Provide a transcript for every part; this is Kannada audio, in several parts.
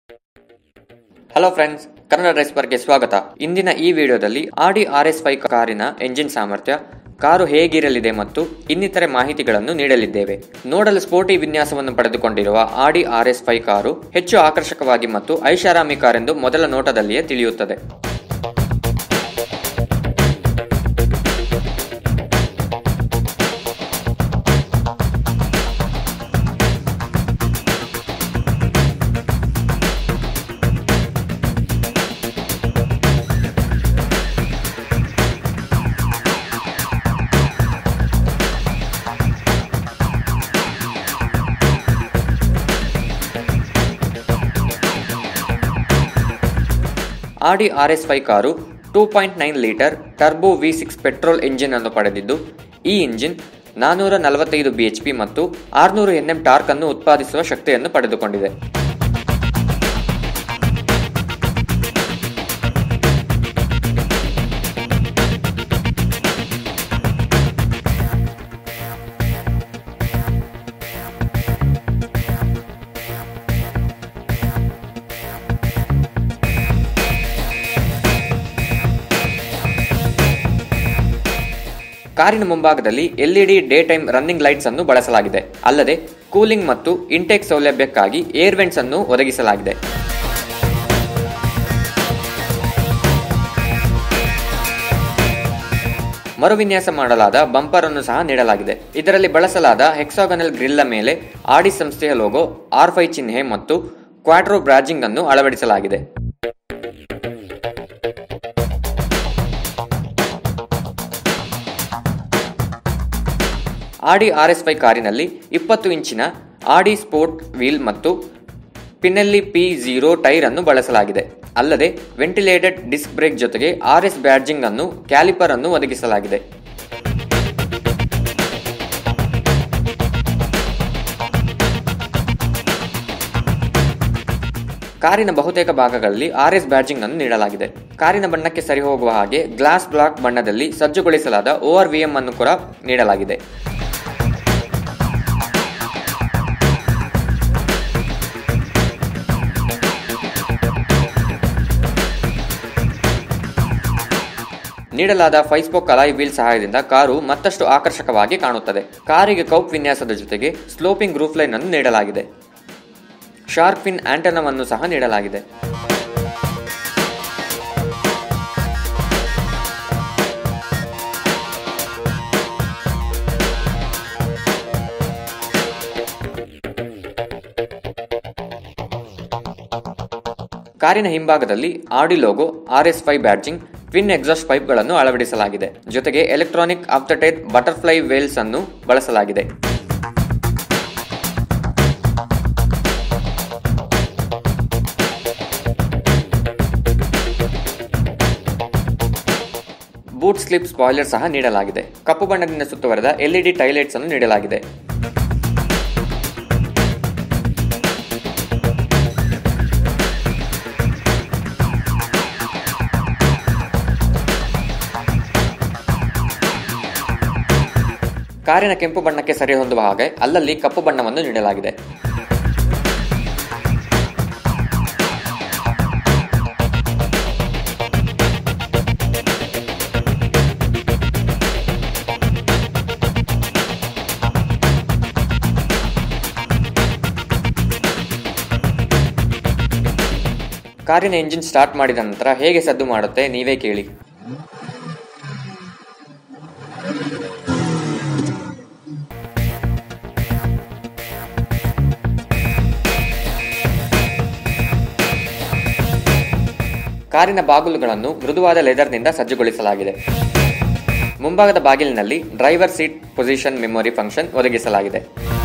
ಹಲೋ ಫ್ರೆಂಡ್ಸ್ ಕನ್ನಡ ಡ್ರೆಸ್ ಬರ್ಗೆ ಸ್ವಾಗತ ಇಂದಿನ ಈ ವಿಡಿಯೋದಲ್ಲಿ ಆಡಿ ಆರ್ ಎಸ್ ಫೈವ್ ಕಾರಿನ ಎಂಜಿನ್ ಸಾಮರ್ಥ್ಯ ಕಾರು ಹೇಗಿರಲಿದೆ ಮತ್ತು ಇನ್ನಿತರೆ ಮಾಹಿತಿಗಳನ್ನು ನೀಡಲಿದ್ದೇವೆ ನೋಡಲು ಸ್ಪೋರ್ಟಿ ವಿನ್ಯಾಸವನ್ನು ಪಡೆದುಕೊಂಡಿರುವ ಆಡಿ ಆರ್ ಎಸ್ ಫೈವ್ ಕಾರು ಹೆಚ್ಚು ಆಕರ್ಷಕವಾಗಿ ಮತ್ತು ಐಷಾರಾಮಿ ಕಾರೆಂದು ಮೊದಲ ನೋಟದಲ್ಲಿಯೇ ತಿಳಿಯುತ್ತದೆ Audi R S five car two point nine litre turbo V six petrol engine ಅನ್ನು ಪಡೆದಿದ್ದು ಈ ಇಂಜಿನ್ ನಾನೂರ ನಲವತ್ತೈದು ಬಿಎಚ್ಪಿ ಮತ್ತು ಆರುನೂರು ಎನ್ಎಂ ಟಾರ್ಕ್ ಅನ್ನು ಉತ್ಪಾದಿಸುವ ಶಕ್ತಿಯನ್ನು ಪಡೆದುಕೊಂಡಿದೆ ಕಾರಿನ ಮುಂಭಾಗದಲ್ಲಿ LED day time running lights ಅನ್ನು ಬಳಸಲಾಗಿದೆ ಅಲ್ಲದೆ ಕೂಲಿಂಗ್ ಮತ್ತು ಇಂಟೇಕ್ ಸೌಲಭ್ಯಕ್ಕಾಗಿ ಏರ್ ವೆಂಟ್ಸ್ ಅನ್ನು ಒದಗಿಸಲಾಗಿದೆ ಮರುವಿನ್ಯಾಸ ಮಾಡಲಾದ ಬಂಪರ್ ಅನ್ನು ಸಹ ನೀಡಲಾಗಿದೆ ಇದರಲ್ಲಿ ಬಳಸಲಾದ ಹೆಕ್ಸಾಗನಲ್ ಗ್ರಿಲ್ಲ ಮೇಲೆ ಆಡಿ ಸಂಸ್ಥೆಯ ಲೋಗೋ ಆರ್ ಫೈ ಚಿಹ್ನೆ ಮತ್ತು ಕ್ವಾಡ್ರೋ ಬ್ರಾಜಿಂಗ್ ಅನ್ನು ಅಳವಡಿಸಲಾಗಿದೆ ಆಡಿ ಆರ್ ಎಸ್ ಫೈ ಕಾರಿನಲ್ಲಿ ಇಪ್ಪತ್ತು ಇಂಚಿನ ಆಡಿ ಸ್ಪೋರ್ಟ್ ವೀಲ್ ಮತ್ತು ಪಿನೆಲ್ಲಿ ಪಿ ಝೀರೋ ಟೈರ್ ಅನ್ನು ಬಳಸಲಾಗಿದೆ ಅಲ್ಲದೆ ವೆಂಟಿಲೇಟೆಡ್ ಡಿಸ್ಕ್ ಬ್ರೇಕ್ ಜೊತೆಗೆ ಆರ್ ಎಸ್ ಬ್ಯಾಡ್ಜಿಂಗ್ ಅನ್ನು ಕ್ಯಾಲಿಪರ್ ಅನ್ನು ಒದಗಿಸಲಾಗಿದೆ ಕಾರಿನ ಬಹುತೇಕ ಭಾಗಗಳಲ್ಲಿ ಆರ್ ಎಸ್ ಬ್ಯಾಡ್ಜಿಂಗ್ ಅನ್ನು ನೀಡಲಾಗಿದೆ ಕಾರಿನ ಬಣ್ಣಕ್ಕೆ ಸರಿ ಹೋಗುವ ಹಾಗೆ ಗ್ಲಾಸ್ ಬ್ಲಾಕ್ ಬಣ್ಣದಲ್ಲಿ ಸಜ್ಜುಗೊಳಿಸಲಾದ ಓಆರ್ ವಿಎಂ ಅನ್ನು ಕೂಡ ನೀಡಲಾಗಿದೆ ನೀಡಲಾದ ಫೈಸ್ಪೋಕ್ ಅಲಾಯ್ ವೀಲ್ ಸಹಾಯದಿಂದ ಕಾರು ಮತ್ತಷ್ಟು ಆಕರ್ಷಕವಾಗಿ ಕಾಣುತ್ತದೆ ಕಾರಿಗೆ ಕೌಪ್ ವಿನ್ಯಾಸದ ಜೊತೆಗೆ ಸ್ಲೋಪಿಂಗ್ ರೂಫ್ ಲೈನ್ ಅನ್ನು ನೀಡಲಾಗಿದೆ ಶಾರ್ಕ್ ಫಿನ್ ಆಂಟನವನ್ನು ಸಹ ನೀಡಲಾಗಿದೆ ಕಾರಿನ ಹಿಂಭಾಗದಲ್ಲಿ Audi logo R S five badging twin exhaust ಪೈಪ್ಗಳನ್ನು ಅಳವಡಿಸಲಾಗಿದೆ ಜೊತೆಗೆ ಎಲೆಕ್ಟ್ರಾನಿಕ್ ಆಫ್ಟರ್ಟೈತ್ ಬಟರ್ಫ್ಲೈ ವೇಲ್ಸ್ ಅನ್ನು ಬಳಸಲಾಗಿದೆ ಬೂಟ್ ಸ್ಲಿಪ್ ಸ್ಪಾಯ್ಲರ್ ಸಹ ನೀಡಲಾಗಿದೆ ಕಪ್ಪು ಬಣ್ಣದಿಂದ ಸುತ್ತುವರೆದ ಎಲ್ಇಡಿ ಟೈಲೈಟ್ಸ್ ಅನ್ನು ನೀಡಲಾಗಿದೆ ಕಾರಿನ ಕೆಂಪು ಬಣ್ಣಕ್ಕೆ ಸರಿ ಹೊಂದುವ ಹಾಗೆ ಅಲ್ಲಲ್ಲಿ ಕಪ್ಪು ಬಣ್ಣವನ್ನು ನೀಡಲಾಗಿದೆ ಕಾರಿನ ಎಂಜಿನ್ ಸ್ಟಾರ್ಟ್ ಮಾಡಿದ ನಂತರ ಹೇಗೆ ಸದ್ದು ಮಾಡುತ್ತೆ ನೀವೇ ಕೇಳಿ ಕಾರಿನ ಬಾಗಿಲುಗಳನ್ನು ಮೃದುವಾದ ಲೆದರ್ನಿಂದ ಸಜ್ಜುಗೊಳಿಸಲಾಗಿದೆ ಮುಂಭಾಗದ ಬಾಗಿಲಿನಲ್ಲಿ driver seat position memory function ಒದಗಿಸಲಾಗಿದೆ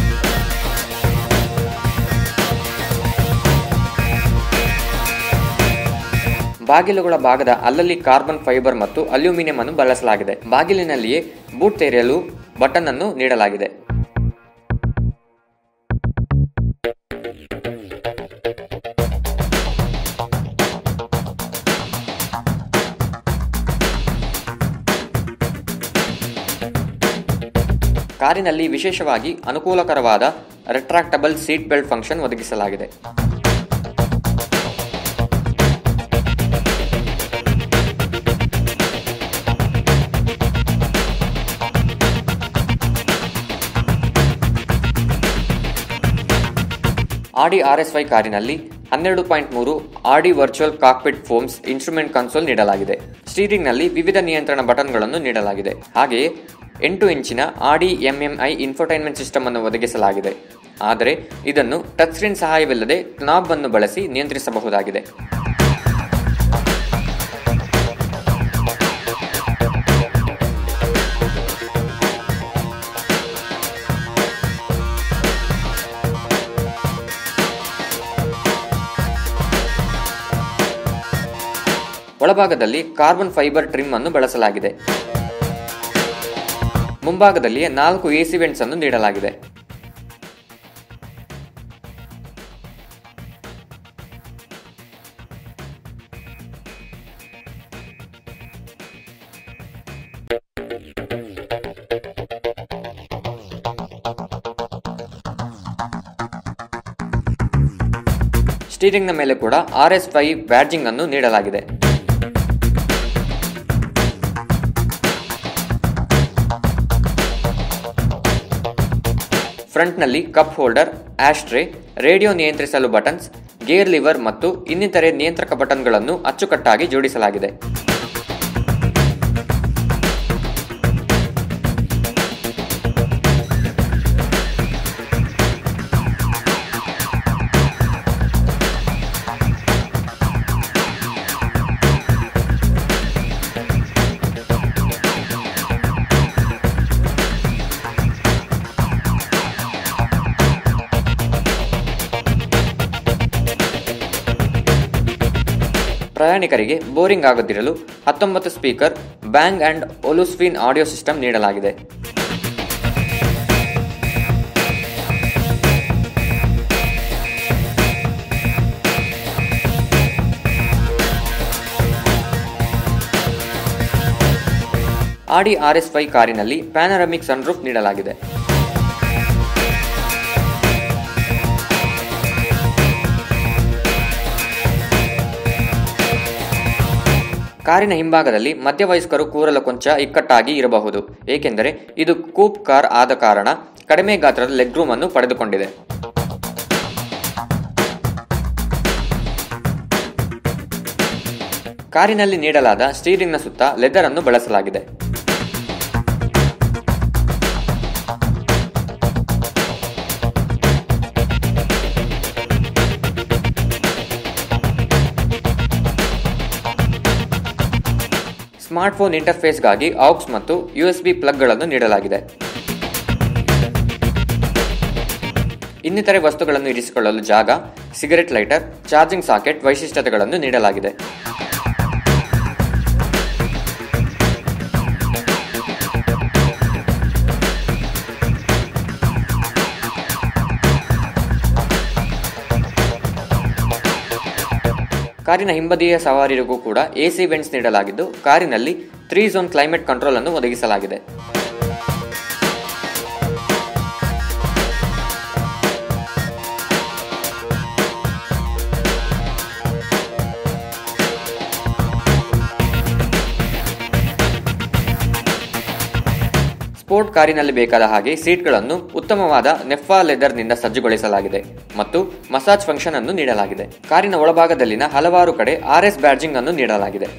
ಬಾಗಿಲುಗಳ ಭಾಗದ ಅಲ್ಲಲ್ಲಿ ಕಾರ್ಬನ್ ಫೈಬರ್ ಮತ್ತು ಅಲ್ಯೂಮಿನಿಯಂ ಅನ್ನು ಬಳಸಲಾಗಿದೆ ಬಾಗಿಲಿನಲ್ಲಿಯೇ ಬೂಟ್ ತೆರೆಯಲು ಬಟನ್ ಅನ್ನು ನೀಡಲಾಗಿದೆ ಕಾರಿನಲ್ಲಿ ವಿಶೇಷವಾಗಿ ಅನುಕೂಲಕರವಾದ ರೆಟ್ರಾಕ್ಟಬಲ್ ಸೀಟ್ ಬೆಲ್ಟ್ ಫಂಕ್ಷನ್ ಒದಗಿಸಲಾಗಿದೆ ಆಡಿ ಆರ್ ಎಸ್ ವೈ ಕಾರಿನಲ್ಲಿ ಹನ್ನೆರಡು ಪಾಯಿಂಟ್ ಮೂರು ಆಡಿ ವರ್ಚುವಲ್ ಕಾಕ್ಪಿಟ್ ಫೋಮ್ಸ್ ಇನ್ಸ್ಟ್ರೂಮೆಂಟ್ ಕನ್ಸೋಲ್ ನೀಡಲಾಗಿದೆ ಸ್ಟೀರಿಂಗ್ನಲ್ಲಿ ವಿವಿಧ ನಿಯಂತ್ರಣ ಬಟನ್ಗಳನ್ನು ನೀಡಲಾಗಿದೆ ಹಾಗೆಯೇ ಎಂಟು ಇಂಚಿನ ಆಡಿ ಎಂಎಂಐ ಇನ್ಫೋಟೈನ್ಮೆಂಟ್ ಸಿಸ್ಟಮ್ ಅನ್ನು ಒದಗಿಸಲಾಗಿದೆ ಆದರೆ ಇದನ್ನು ಟಚ್ ಸ್ಕ್ರೀನ್ ಸಹಾಯವಿಲ್ಲದೆ ನಾಬ್ ಅನ್ನು ಬಳಸಿ ನಿಯಂತ್ರಿಸಬಹುದಾಗಿದೆ ಒಳಭಾಗದಲ್ಲಿ ಕಾರ್ಬನ್ ಫೈಬರ್ ಟ್ರಿಮ್ ಅನ್ನು ಬಳಸಲಾಗಿದೆ ಮುಂಭಾಗದಲ್ಲಿ ನಾಲ್ಕು ಎಸಿ ವೆಂಟ್ಸ್ ಅನ್ನು ನೀಡಲಾಗಿದೆ ಸ್ಟೀರಿಂಗ್ನ ಮೇಲೆ ಕೂಡ ಆರ್ ಎಸ್ ಫೈ ಬ್ಯಾಡ್ಜಿಂಗ್ ಅನ್ನು ನೀಡಲಾಗಿದೆ ಫ್ರಂಟ್ನಲ್ಲಿ ಕಪ್ ಹೋಲ್ಡರ್ ಆಶ್ಟ್ರೇ ರೇಡಿಯೋ ನಿಯಂತ್ರಿಸಲು ಬಟನ್ಸ್ ಗೇರ್ ಲಿವರ್ ಮತ್ತು ಇನ್ನಿತರೆ ನಿಯಂತ್ರಕ ಬಟನ್ಗಳನ್ನು ಅಚ್ಚುಕಟ್ಟಾಗಿ ಜೋಡಿಸಲಾಗಿದೆ ಪ್ರಯಾಣಿಕರಿಗೆ ಬೋರಿಂಗ್ ಆಗದಿರಲು ಹತ್ತೊಂಬತ್ತು speaker Bang and Olufsen audio system ನೀಡಲಾಗಿದೆ ಆಡಿ ಆರ್ ಎಸ್ ಫೈ ಕಾರಿನಲ್ಲಿ ಪ್ಯಾನರಮಿಕ್ ಸನ್ರೂಫ್ ನೀಡಲಾಗಿದೆ ಕಾರಿನ ಹಿಂಭಾಗದಲ್ಲಿ ಮಧ್ಯವಯಸ್ಕರು ಕೂರಲು ಕೊಂಚ ಇಕ್ಕಟ್ಟಾಗಿ ಇರಬಹುದು ಏಕೆಂದರೆ ಇದು ಕೂಪ್ ಕಾರ್ ಆದ ಕಾರಣ ಕಡಿಮೆ ಗಾತ್ರದ ಲೆಗ್ ರೂಮ್ ಅನ್ನು ಪಡೆದುಕೊಂಡಿದೆ ಕಾರಿನಲ್ಲಿ ನೀಡಲಾದ ಸ್ಟೀರಿಂಗ್ನ ಸುತ್ತ ಲೆದರ್ ಅನ್ನು ಬಳಸಲಾಗಿದೆ ಸ್ಮಾರ್ಟ್ಫೋನ್ ಇಂಟರ್ಫೇಸ್ಗಾಗಿ ಆಕ್ಸ್ ಮತ್ತು ಯುಎಸ್ಬಿ ಪ್ಲಗ್ಗಳನ್ನು ನೀಡಲಾಗಿದೆ ಇನ್ನಿತರೆ ವಸ್ತುಗಳನ್ನು ಇರಿಸಿಕೊಳ್ಳಲು ಜಾಗ ಸಿಗರೆಟ್ ಲೈಟರ್ ಚಾರ್ಜಿಂಗ್ ಸಾಕೆಟ್ ವೈಶಿಷ್ಟ್ಯತೆಗಳನ್ನು ನೀಡಲಾಗಿದೆ ಕಾರಿನ ಹಿಂಬದಿಯ ಸವಾರಿಗೂ ಕೂಡ ಎಸಿ ವೆಂಟ್ಸ್ ನೀಡಲಾಗಿದ್ದು ಕಾರಿನಲ್ಲಿ ತ್ರೀ ಝೋನ್ ಕ್ಲೈಮೇಟ್ ಕಂಟ್ರೋಲ್ ಅನ್ನು ಒದಗಿಸಲಾಗಿದೆ ಸ್ಪೋರ್ಟ್ ಕಾರಿನಲ್ಲಿ ಬೇಕಾದ ಹಾಗೆ ಸೀಟ್ಗಳನ್ನು ಉತ್ತಮವಾದ ನೆಫ್ಫಾ ಲೆದರ್ನಿಂದ ಸಜ್ಜುಗೊಳಿಸಲಾಗಿದೆ ಮತ್ತು ಮಸಾಜ್ ಫಂಕ್ಷನ್ ಅನ್ನು ನೀಡಲಾಗಿದೆ ಕಾರಿನ ಒಳಭಾಗದಲ್ಲಿನ ಹಲವಾರು ಕಡೆ ಆರ್ ಎಸ್ ಬ್ಯಾಡ್ಜಿಂಗ್ ಅನ್ನು ನೀಡಲಾಗಿದೆ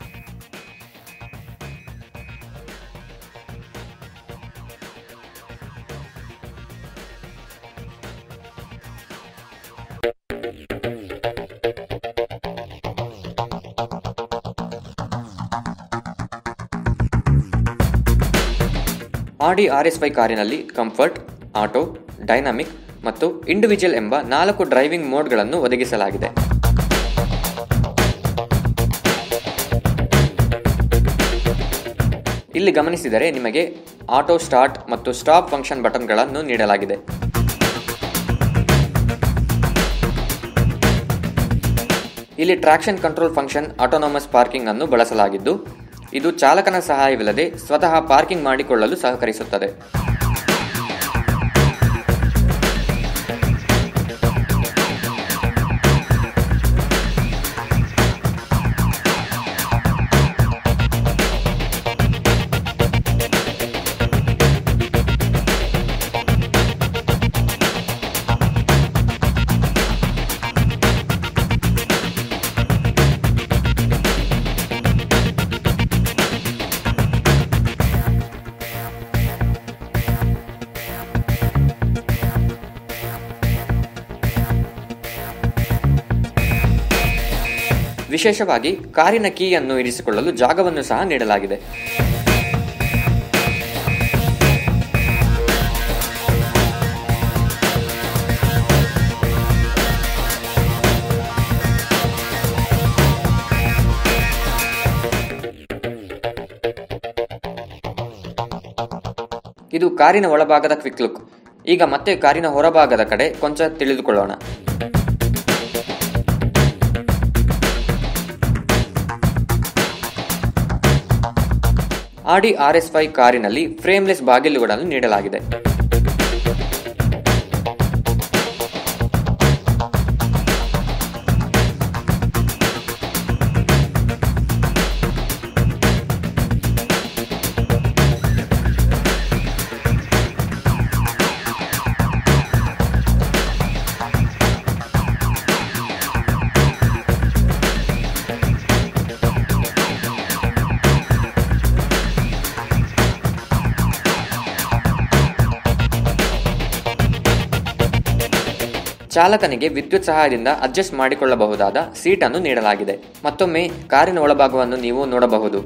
ಆಡಿ ಆರ್ ಎಸ್ ವೈ ಕಾರಿನಲ್ಲಿ ಕಂಫರ್ಟ್ ಆಟೋ ಡೈನಾಮಿಕ್ ಮತ್ತು ಇಂಡಿವಿಜುವಲ್ ಎಂಬ ನಾಲ್ಕು ಡ್ರೈವಿಂಗ್ ಮೋಡ್ಗಳನ್ನು ಒದಗಿಸಲಾಗಿದೆ ಇಲ್ಲಿ ಗಮನಿಸಿದರೆ ನಿಮಗೆ ಆಟೋ ಸ್ಟಾರ್ಟ್ ಮತ್ತು ಸ್ಟಾಪ್ ಫಂಕ್ಷನ್ ಬಟನ್ಗಳನ್ನು ನೀಡಲಾಗಿದೆ ಇಲ್ಲಿ traction control function autonomous parking ಅನ್ನು ಬಳಸಲಾಗಿದ್ದು ಇದು ಚಾಲಕನ ಸಹಾಯವಿಲ್ಲದೆ ಸ್ವತಃ ಪಾರ್ಕಿಂಗ್ ಮಾಡಿಕೊಳ್ಳಲು ಸಹಕರಿಸುತ್ತದೆ ವಿಶೇಷವಾಗಿ ಕಾರಿನ ಕೀಯನ್ನು ಇರಿಸಿಕೊಳ್ಳಲು ಜಾಗವನ್ನು ಸಹ ನೀಡಲಾಗಿದೆ ಇದು ಕಾರಿನ ಒಳಭಾಗದ ಕ್ವಿಕ್ ಲುಕ್ ಈಗ ಮತ್ತೆ ಕಾರಿನ ಹೊರಭಾಗದ ಕಡೆ ಕೊಂಚ ತಿಳಿದುಕೊಳ್ಳೋಣ ಆಡಿ ಆರ್ ಎಸ್ ಫೈ ಕಾರಿನಲ್ಲಿ ಫ್ರೇಮ್ಲೆಸ್ ಬಾಗಿಲುಗಳನ್ನು ನೀಡಲಾಗಿದೆ ಚಾಲಕನಿಗೆ ವಿದ್ಯುತ್ ಸಹಾಯದಿಂದ ಅಡ್ಜಸ್ಟ್ ಮಾಡಿಕೊಳ್ಳಬಹುದಾದ ಸೀಟ್ ಅನ್ನು ನೀಡಲಾಗಿದೆ ಮತ್ತೊಮ್ಮೆ ಕಾರಿನ ಒಳಭಾಗವನ್ನು ನೀವು ನೋಡಬಹುದು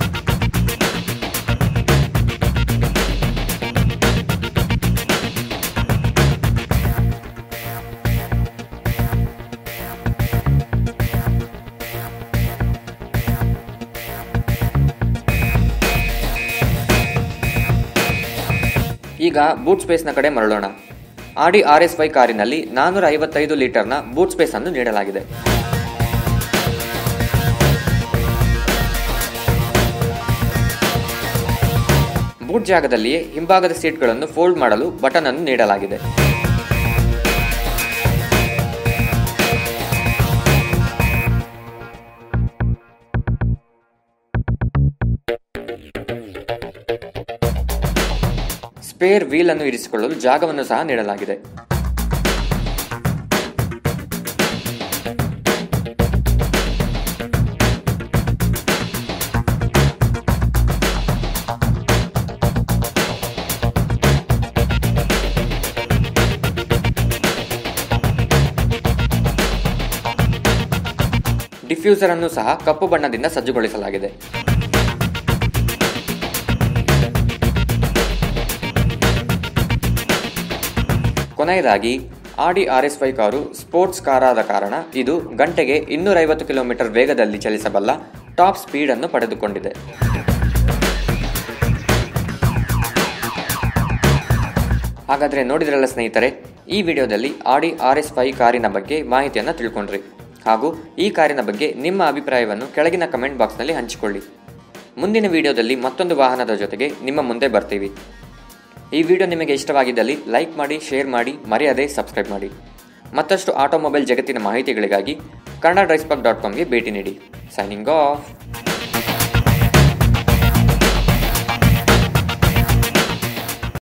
ಈಗ ಬೂಟ್ ಸ್ಪೇಸ್ನ ಕಡೆ ಮರಳೋಣ ಆಡಿ ಆರ್ ಎಸ್ ವೈ ಕಾರಿನಲ್ಲಿ ನಾನ್ನೂರ ಐವತ್ತೈದು ಲೀಟರ್ನ ಬೂಟ್ ಸ್ಪೇಸ್ ಅನ್ನು ನೀಡಲಾಗಿದೆ ಬೂಟ್ ಜಾಗದಲ್ಲಿಯೇ ಹಿಂಭಾಗದ ಸೀಟ್ಗಳನ್ನು ಫೋಲ್ಡ್ ಮಾಡಲು ಬಟನ್ ಅನ್ನು ನೀಡಲಾಗಿದೆ ಸ್ಪೇರ್ ವೀಲ್ ಅನ್ನು ಇರಿಸಿಕೊಳ್ಳಲು ಜಾಗವನ್ನು ಸಹ ನೀಡಲಾಗಿದೆ ಡಿಫ್ಯೂಸರ್ ಅನ್ನು ಸಹ ಕಪ್ಪು ಬಣ್ಣದಿಂದ ಸಜ್ಜುಗೊಳಿಸಲಾಗಿದೆ ಕೊನೆಯದಾಗಿ Audi R S five car sports ಕಾರಾದ ಕಾರಣ ಇದು ಗಂಟೆಗೆ ಇನ್ನೂರೈವತ್ತು ಕಿಲೋಮೀಟರ್ ವೇಗದಲ್ಲಿ ಚಲಿಸಬಲ್ಲ ಟಾಪ್ ಸ್ಪೀಡ್ ಅನ್ನು ಪಡೆದುಕೊಂಡಿದೆ ಹಾಗಾದರೆ ನೋಡಿದ್ರಲ್ಲ ಸ್ನೇಹಿತರೆ ಈ ವಿಡಿಯೋದಲ್ಲಿ ಆಡಿ ಆರ್ ಎಸ್ ಫೈ ಕಾರಿನ ಬಗ್ಗೆ ಮಾಹಿತಿಯನ್ನು ತಿಳ್ಕೊಂಡ್ರಿ ಹಾಗೂ ಈ ಕಾರಿನ ಬಗ್ಗೆ ನಿಮ್ಮ ಅಭಿಪ್ರಾಯವನ್ನು ಕೆಳಗಿನ ಕಮೆಂಟ್ ಬಾಕ್ಸ್ನಲ್ಲಿ ಹಂಚಿಕೊಳ್ಳಿ ಮುಂದಿನ ವಿಡಿಯೋದಲ್ಲಿ ಮತ್ತೊಂದು ವಾಹನದ ಜೊತೆಗೆ ನಿಮ್ಮ ಮುಂದೆ ಬರ್ತೀವಿ ಈ ವಿಡಿಯೋ ನಿಮಗೆ ಇಷ್ಟವಾಗಿದ್ದಲ್ಲಿ ಲೈಕ್ ಮಾಡಿ ಶೇರ್ ಮಾಡಿ ಮರೆಯದೆ ಸಬ್ಸ್ಕ್ರೈಬ್ ಮಾಡಿ ಮತ್ತಷ್ಟು ಆಟೋಮೊಬೈಲ್ ಜಗತ್ತಿನ ಮಾಹಿತಿಗಳಿಗಾಗಿ ಕನ್ನಡ ಡ್ರೈಸ್ಪಾಕ್ ಡಾಟ್ ಕಾಮ್ಗೆ ಭೇಟಿ ನೀಡಿ ಸೈನಿಂಗ್ ಆಫ್